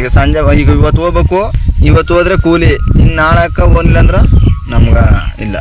ಈಗ ಸಂಜೆ ಈಗ ಇವತ್ತು ಹೋಗ್ಬೇಕು ಇವತ್ತು ಹೋದ್ರೆ ಕೂಲಿ ಇನ್ನು ನಾಳಕ್ಕ ಹೋಗ್ಲಿಲ್ಲ ಅಂದ್ರೆ ನಮ್ಗೆ ಇಲ್ಲ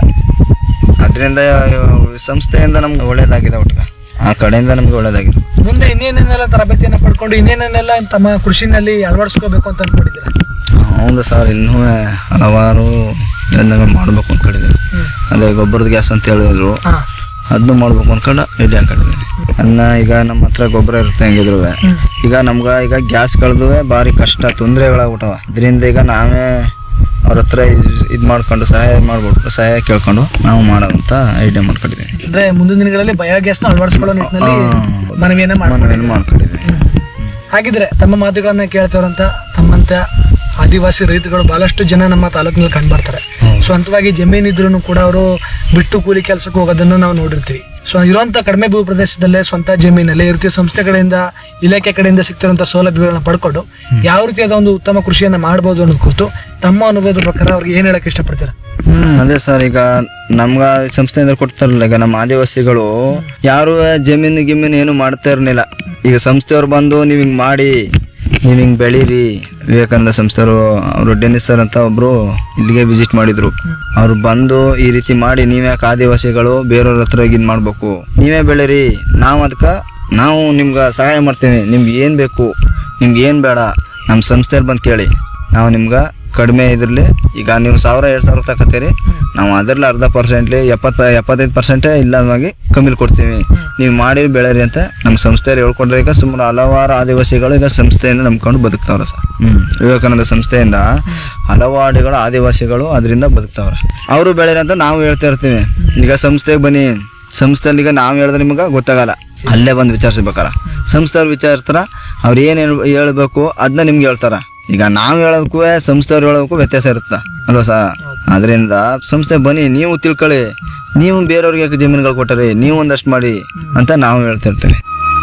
ಅದರಿಂದ ಸಂಸ್ಥೆಯಿಂದ ನಮ್ಗೆ ಒಳ್ಳೇದಾಗಿದೆ ಒಟ್ಟಿಗೆ ಆ ಕಡೆಯಿಂದ ನಮ್ಗೆ ಒಳ್ಳೇದಾಗಿದೆ ಮುಂದೆ ಇನ್ನೇನೇನೆಲ್ಲ ತರಬೇತಿಯನ್ನು ಪಡ್ಕೊಂಡು ಇನ್ನೇನೇನೆಲ್ಲ ತಮ್ಮ ಕೃಷಿನಲ್ಲಿ ಅಳವಡಿಸ್ಕೋಬೇಕು ಅಂತ ಅನ್ಕೊಂಡಿದ್ದೀರಾ ಹೌದು ಸರ್ ಇನ್ನೂ ಹಲವಾರು ಯತ್ನಗಳು ಮಾಡ್ಬೇಕು ಅನ್ಕೊಂಡಿದ್ದೀನಿ ಅದೇ ಗೊಬ್ಬರದ ಗ್ಯಾಸ್ ಅಂತ ಹೇಳಿದ್ರು ಹಾ ಅದನ್ನು ಮಾಡ್ಬೇಕು ಅನ್ಕೊಂಡು ರೆಡಿ ಹಾಕೊಂಡಿದ್ದೀನಿ ಅದನ್ನ ಈಗ ನಮ್ಮ ಹತ್ರ ಗೊಬ್ಬರ ಇರುತ್ತೆ ಹೆಂಗಿದ್ರು ಈಗ ನಮ್ಗೆ ಈಗ ಗ್ಯಾಸ್ ಕಳೆದು ಭಾರಿ ಕಷ್ಟ ತೊಂದರೆಗಳಾಗ್ಬಿಟ್ಟವ ಇದರಿಂದ ಈಗ ನಾವೇ ಅವ್ರ ಹತ್ರ ಇದು ಮಾಡ್ಕೊಂಡು ಸಹಾಯ ಮಾಡ್ಬಿಟ್ಟು ಸಹಾಯ ಕೇಳ್ಕೊಂಡು ನಾವು ಮಾಡೋದಂತ ಐಡಿಯಾ ಮಾಡ್ಕೊಂಡಿದ್ದೀವಿ ಅಂದ್ರೆ ಮುಂದಿನ ದಿನಗಳಲ್ಲಿ ಬಯೋಗ್ಯಾಸ್ನ ಅಳವಡಿಸ್ಕೊಳ್ಳೋ ನಿಟ್ಟಿನಲ್ಲಿ ಮನವಿಯನ್ನ ಮಾಡ್ಕೊಂಡು ಮನವಿಯನ್ನು ಮಾಡ್ಕೊಂಡಿದ್ದೀವಿ ಹಾಗಿದ್ರೆ ತಮ್ಮ ಮಾತುಗಳನ್ನ ಕೇಳ್ತಾರಂತ ತಮ್ಮಂತ ಆದಿವಾಸಿ ರೈತರುಗಳು ಬಹಳಷ್ಟು ಜನ ನಮ್ಮ ತಾಲೂಕಿನಲ್ಲಿ ಕಂಡು ಬರ್ತಾರೆ ಸ್ವಂತವಾಗಿ ಜಮೀನಿದ್ರು ಕೂಡ ಅವರು ಬಿಟ್ಟು ಕೂಲಿ ಕೆಲಸಕ್ಕೆ ಹೋಗೋದನ್ನು ನಾವು ನೋಡಿರ್ತೀವಿ ಸೊ ಇರುವಂತ ಕಡಿಮೆ ಭೂ ಪ್ರದೇಶದಲ್ಲೇ ಸ್ವಂತ ಜಮೀನಲ್ಲಿ ಈ ರೀತಿಯ ಸಂಸ್ಥೆಗಳಿಂದ ಇಲಾಖೆ ಕಡೆಯಿಂದ ಸಿಗ್ತಿರುವಂತ ಸೌಲಭ್ಯಗಳನ್ನ ಪಡ್ಕೊಂಡು ಯಾವ ರೀತಿಯಾದ ಒಂದು ಉತ್ತಮ ಕೃಷಿಯನ್ನ ಮಾಡಬಹುದು ಅನ್ನೋದು ಕುರಿತು ತಮ್ಮ ಅನುಭವದ ಪ್ರಕಾರ ಅವ್ರಿಗೆ ಏನ್ ಹೇಳಕ್ ಇಷ್ಟಪಡ್ತಾರೆ ಹ್ಮ್ ಅದೇ ಸರ್ ಈಗ ನಮ್ಗ ಸಂಸ್ಥೆಯಿಂದ ಕೊಡ್ತಾರಲ್ಲ ಈಗ ನಮ್ಮ ಆದಿವಾಸಿಗಳು ಯಾರು ಜಮೀನು ಗಿಮೀನು ಏನು ಮಾಡ್ತಾ ಇರ್ಲಿಲ್ಲ ಈಗ ಸಂಸ್ಥೆಯವ್ರು ಬಂದು ನೀವು ಹಿಂಗ್ ಮಾಡಿ ನೀವು ಹಿಂಗ್ ಬೆಳೀರಿ ವಿವೇಕಾನಂದ ಸಂಸ್ಥೆಯವರು ಅವರು ಡೆನಿಸ್ ಸರ್ ಅಂತ ಒಬ್ರು ಇಲ್ಲಿಗೆ ವಿಸಿಟ್ ಮಾಡಿದ್ರು ಅವ್ರು ಬಂದು ಈ ರೀತಿ ಮಾಡಿ ನೀವ್ಯಾಕೆ ಆದಿವಾಸಿಗಳು ಬೇರೆಯವ್ರ ಹತ್ರ ಇದು ಮಾಡ್ಬೇಕು ನೀವೇ ಬೆಳೀರಿ ನಾವು ಅದಕ್ಕೆ ನಾವು ನಿಮ್ಗೆ ಸಹಾಯ ಮಾಡ್ತೀವಿ ನಿಮ್ಗೆ ಏನು ಬೇಕು ನಿಮ್ಗೆ ಏನು ಬೇಡ ನಮ್ಮ ಸಂಸ್ಥೆಯಲ್ಲಿ ಬಂದು ಕೇಳಿ ನಾವು ನಿಮ್ಗೆ ಕಡಿಮೆ ಇದ್ರಲ್ಲಿ ಈಗ ನೀವು ಸಾವಿರ ಎರಡು ಸಾವಿರ ತಗೋತೀರಿ ನಾವು ಅದರಲ್ಲಿ ಅರ್ಧ ಪರ್ಸೆಂಟ್ಲಿ ಎಪ್ಪತ್ತು ಎಪ್ಪತ್ತೈದು ಪರ್ಸೆಂಟೇ ಇಲ್ಲವಾಗಿ ಕಮ್ಮಿಲಿ ಕೊಡ್ತೀವಿ ನೀವು ಮಾಡಿ ಬೆಳೆರಿ ಅಂತ ನಮ್ಮ ಸಂಸ್ಥೆಯಲ್ಲಿ ಹೇಳ್ಕೊಂಡ್ರೆ ಈಗ ಸುಮಾರು ಹಲವಾರು ಆದಿವಾಸಿಗಳು ಈಗ ಸಂಸ್ಥೆಯಿಂದ ನಂಬ್ಕೊಂಡು ಬದುಕ್ತಾವ್ರೆ ಸರ್ ಹ್ಞೂ ವಿವೇಕಾನಂದ ಸಂಸ್ಥೆಯಿಂದ ಹಲವಾರುಗಳು ಆದಿವಾಸಿಗಳು ಅದರಿಂದ ಬದುಕ್ತಾವ್ರೆ ಅವರು ಬೆಳೆರಿ ಅಂತ ನಾವು ಹೇಳ್ತಾ ಇರ್ತೀವಿ ಈಗ ಸಂಸ್ಥೆಗೆ ಬನ್ನಿ ಸಂಸ್ಥೆಯಲ್ಲಿ ಈಗ ನಾವು ಹೇಳಿದ್ರೆ ನಿಮಗೆ ಗೊತ್ತಾಗಲ್ಲ ಅಲ್ಲೇ ಬಂದು ವಿಚಾರಿಸ್ಬೇಕಾರ ಸಂಸ್ಥೆಯವ್ರು ವಿಚಾರಿಸ್ತಾರ ಅವ್ರು ಏನು ಹೇಳ್ಬೇಕು ಅದನ್ನ ನಿಮ್ಗೆ ಹೇಳ್ತಾರ ಈಗ ನಾವು ಹೇಳೋದಕ್ಕೂ ಸಂಸ್ಥೆಯವ್ರು ಹೇಳೋದಕ್ಕೂ ವ್ಯತ್ಯಾಸ ಇರುತ್ತೆ ಅಲ್ವಾ ಸಾ ಅದರಿಂದ ಸಂಸ್ಥೆ ಬನ್ನಿ ನೀವು ತಿಳ್ಕೊಳ್ಳಿ ನೀವು ಬೇರೆಯವ್ರಿಗೆ ಯಾಕೆ ಜಮೀನುಗಳು ಕೊಟ್ಟರಿ ನೀವು ಒಂದಷ್ಟು ಮಾಡಿ ಅಂತ ನಾವು ಹೇಳ್ತಾ ಇರ್ತೀವಿ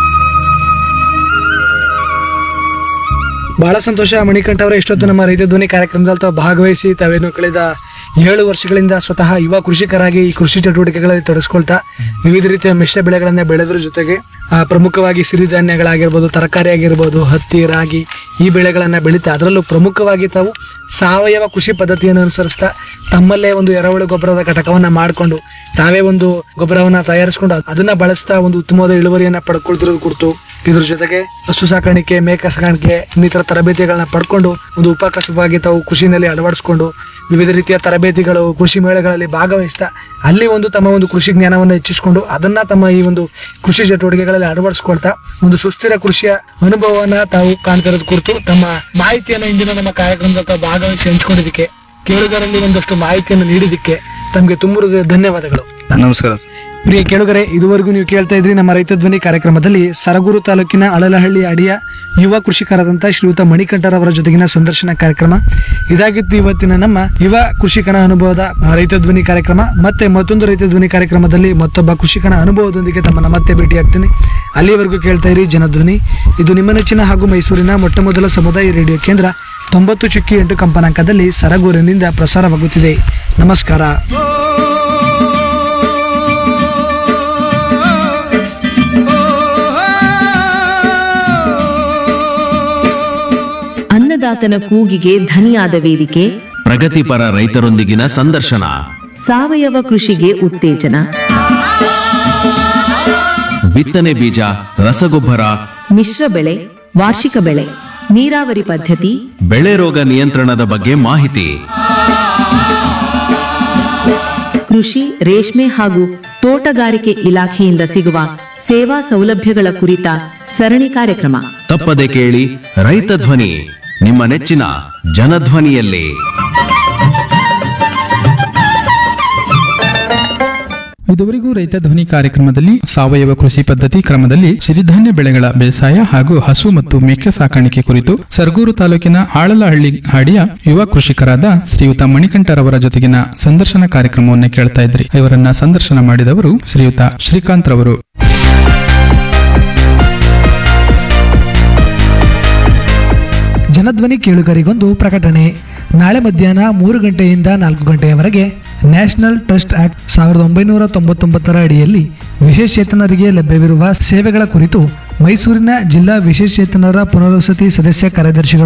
ಬಹಳ ಸಂತೋಷ ಮಣಿಕಂಠ ಅವರ ಇಷ್ಟೊತ್ತು ನಮ್ಮ ರೈತ ಧ್ವನಿ ಕಾರ್ಯಕ್ರಮದಲ್ಲಿ ತಾವು ಭಾಗವಹಿಸಿ ತಾವೇನು ಕಳೆದ ಏಳು ವರ್ಷಗಳಿಂದ ಸ್ವತಃ ಯುವ ಕೃಷಿಕರಾಗಿ ಈ ಕೃಷಿ ಚಟುವಟಿಕೆಗಳಲ್ಲಿ ತೊಡಗಿಸ್ಕೊಳ್ತಾ ವಿವಿಧ ರೀತಿಯ ಮಿಶ್ರ ಬೆಳೆಗಳನ್ನ ಬೆಳೆದ್ರ ಜೊತೆಗೆ ಆ, ಪ್ರಮುಖವಾಗಿ ಸಿರಿಧಾನ್ಯಗಳಾಗಿರ್ಬೋದು ತರಕಾರಿ ಆಗಿರ್ಬೋದು ಹತ್ತಿ ರಾಗಿ ಈ ಬೆಳೆಗಳನ್ನ ಬೆಳೀತಾ ಅದರಲ್ಲೂ ಪ್ರಮುಖವಾಗಿ ತಾವು ಸಾವಯವ ಕೃಷಿ ಪದ್ಧತಿಯನ್ನು ಅನುಸರಿಸ್ತಾ ತಮ್ಮಲ್ಲೇ ಒಂದು ಎರೆಹುಳು ಗೊಬ್ಬರದ ಘಟಕವನ್ನ ಮಾಡಿಕೊಂಡು ತಾವೇ ಒಂದು ಗೊಬ್ಬರವನ್ನ ತಯಾರಿಸ್ಕೊಂಡು ಅದನ್ನ ಬಳಸ್ತಾ ಒಂದು ಉತ್ತಮವಾದ ಇಳುವರಿಯನ್ನ ಪಡ್ಕೊಳ್ತಿರೋದು ಕುರಿತು ಇದ್ರ ಜೊತೆಗೆ ಹಸು ಸಾಕಾಣಿಕೆ ಮೇಕ ಸಾಕಾಣಿಕೆ ಇನ್ನಿತರ ತರಬೇತಿಗಳನ್ನ ಪಡ್ಕೊಂಡು ಒಂದು ಉಪಕಸವಾಗಿ ತಾವು ಕೃಷಿನಲ್ಲಿ ಅಳವಡಿಸ್ಕೊಂಡು ವಿವಿಧ ರೀತಿಯ ತರಬೇತಿಗಳು ಕೃಷಿ ಮೇಳಗಳಲ್ಲಿ ಭಾಗವಹಿಸ್ತಾ ಅಲ್ಲಿ ಒಂದು ತಮ್ಮ ಒಂದು ಕೃಷಿ ಜ್ಞಾನವನ್ನು ಹೆಚ್ಚಿಸಿಕೊಂಡು ಅದನ್ನ ತಮ್ಮ ಈ ಒಂದು ಕೃಷಿ ಚಟುವಟಿಕೆಗಳಲ್ಲಿ ಅಳವಡಿಸ್ಕೊಳ್ತಾ ಒಂದು ಸುಸ್ಥಿರ ಕೃಷಿಯ ಅನುಭವವನ್ನ ತಾವು ಕಾಣ್ತಿರೋದು ಕುರಿತು ತಮ್ಮ ಮಾಹಿತಿಯನ್ನು ಇಂದಿನ ನಮ್ಮ ಕಾರ್ಯಕ್ರಮದಲ್ಲಿ ತಾವು ಭಾಗವಹಿಸಿ ಹಂಚ್ಕೊಂಡಿದ್ದಕ್ಕೆ ಕೇಳುಗರಲ್ಲಿ ಒಂದಷ್ಟು ಮಾಹಿತಿಯನ್ನು ನೀಡಿದ್ದಕ್ಕೆ ತಮಗೆ ತುಂಬ ಧನ್ಯವಾದಗಳು ನಮಸ್ಕಾರ ಸರ್ ಪ್ರಿಯ ಕೇಳುಗರೆ ಇದುವರೆಗೂ ನೀವು ಕೇಳ್ತಾ ಇದ್ರಿ ನಮ್ಮ ರೈತ ಧ್ವನಿ ಕಾರ್ಯಕ್ರಮದಲ್ಲಿ ಸರಗೂರು ತಾಲೂಕಿನ ಅಳಲಹಳ್ಳಿ ಅಡಿಯ ಯುವ ಕೃಷಿಕರಾದಂಥ ಶ್ರೀಯುತ ಮಣಿಕಂಠರವರ ಜೊತೆಗಿನ ಸಂದರ್ಶನ ಕಾರ್ಯಕ್ರಮ ಇದಾಗಿತ್ತು ಇವತ್ತಿನ ನಮ್ಮ ಯುವ ಕೃಷಿಕನ ಅನುಭವದ ರೈತ ಧ್ವನಿ ಕಾರ್ಯಕ್ರಮ ಮತ್ತೆ ಮತ್ತೊಂದು ರೈತ ಧ್ವನಿ ಕಾರ್ಯಕ್ರಮದಲ್ಲಿ ಮತ್ತೊಬ್ಬ ಕೃಷಿಕನ ಅನುಭವದೊಂದಿಗೆ ತಮ್ಮನ್ನ ಮತ್ತೆ ಭೇಟಿಯಾಗ್ತೀನಿ ಅಲ್ಲಿವರೆಗೂ ಕೇಳ್ತಾ ಇರಿ ಜನಧ್ವನಿ ಇದು ನಿಮ್ಮ ನೆಚ್ಚಿನ ಹಾಗೂ ಮೈಸೂರಿನ ಮೊಟ್ಟ ಮೊದಲ ಸಮುದಾಯ ರೇಡಿಯೋ ಕೇಂದ್ರ ತೊಂಬತ್ತು ಚುಕ್ಕಿ ಎಂಟು ಕಂಪನಾಂಕದಲ್ಲಿ ಸರಗೂರಿನಿಂದ ಪ್ರಸಾರವಾಗುತ್ತಿದೆ ನಮಸ್ಕಾರ ಅನ್ನದಾತನ ಕೂಗಿಗೆ ಧನಿಯಾದ ವೇದಿಕೆ ಪ್ರಗತಿಪರ ರೈತರೊಂದಿಗಿನ ಸಂದರ್ಶನ ಸಾವಯವ ಕೃಷಿಗೆ ಉತ್ತೇಜನ ಬಿತ್ತನೆ ಬೀಜ ರಸಗೊಬ್ಬರ ಮಿಶ್ರ ಬೆಳೆ ವಾರ್ಷಿಕ ಬೆಳೆ ನೀರಾವರಿ ಪದ್ಧತಿ ಬೆಳೆ ರೋಗ ನಿಯಂತ್ರಣದ ಬಗ್ಗೆ ಮಾಹಿತಿ ಕೃಷಿ ರೇಷ್ಮೆ ಹಾಗೂ ತೋಟಗಾರಿಕೆ ಇಲಾಖೆಯಿಂದ ಸಿಗುವ ಸೇವಾ ಸೌಲಭ್ಯಗಳ ಕುರಿತ ಸರಣಿ ಕಾರ್ಯಕ್ರಮ ತಪ್ಪದೆ ಕೇಳಿ ರೈತ ಧ್ವನಿ ನಿಮ್ಮ ನೆಚ್ಚಿನ ಜನಧ್ವನಿಯಲ್ಲಿ ಇದುವರೆಗೂ ರೈತ ಧ್ವನಿ ಕಾರ್ಯಕ್ರಮದಲ್ಲಿ ಸಾವಯವ ಕೃಷಿ ಪದ್ಧತಿ ಕ್ರಮದಲ್ಲಿ ಸಿರಿಧಾನ್ಯ ಬೆಳೆಗಳ ಬೇಸಾಯ ಹಾಗೂ ಹಸು ಮತ್ತು ಮೇಕೆ ಸಾಕಾಣಿಕೆ ಕುರಿತು ಸರ್ಗೂರು ತಾಲೂಕಿನ ಆಳಲಹಳ್ಳಿ ಹಾಡಿಯ ಯುವ ಕೃಷಿಕರಾದ ಶ್ರೀಯುತ ಮಣಿಕಂಠರವರ ಜೊತೆಗಿನ ಸಂದರ್ಶನ ಕಾರ್ಯಕ್ರಮವನ್ನು ಕೇಳ್ತಾ ಇದ್ರಿ ಇವರನ್ನ ಸಂದರ್ಶನ ಮಾಡಿದವರು ಶ್ರೀಯುತ ಶ್ರೀಕಾಂತ್ ರವರು ಜನಧ್ವನಿ ಕೇಳುಗರಿಗೊಂದು ಪ್ರಕಟಣೆ ನಾಳೆ ಮಧ್ಯಾಹ್ನ ಮೂರು ಗಂಟೆಯಿಂದ ನಾಲ್ಕು ಗಂಟೆಯವರೆಗೆ ನ್ಯಾಷನಲ್ ಟ್ರಸ್ಟ್ ಆಕ್ಟ್ ಸಾವಿರದ ಒಂಬೈನೂರ ತೊಂಬತ್ತೊಂಬತ್ತರ ಅಡಿಯಲ್ಲಿ ವಿಶೇಷಚೇತನರಿಗೆ ಲಭ್ಯವಿರುವ ಸೇವೆಗಳ ಕುರಿತು ಮೈಸೂರಿನ ಜಿಲ್ಲಾ ವಿಶೇಷಚೇತನರ ಪುನರ್ವಸತಿ ಸದಸ್ಯ ಕಾರ್ಯದರ್ಶಿಗಳು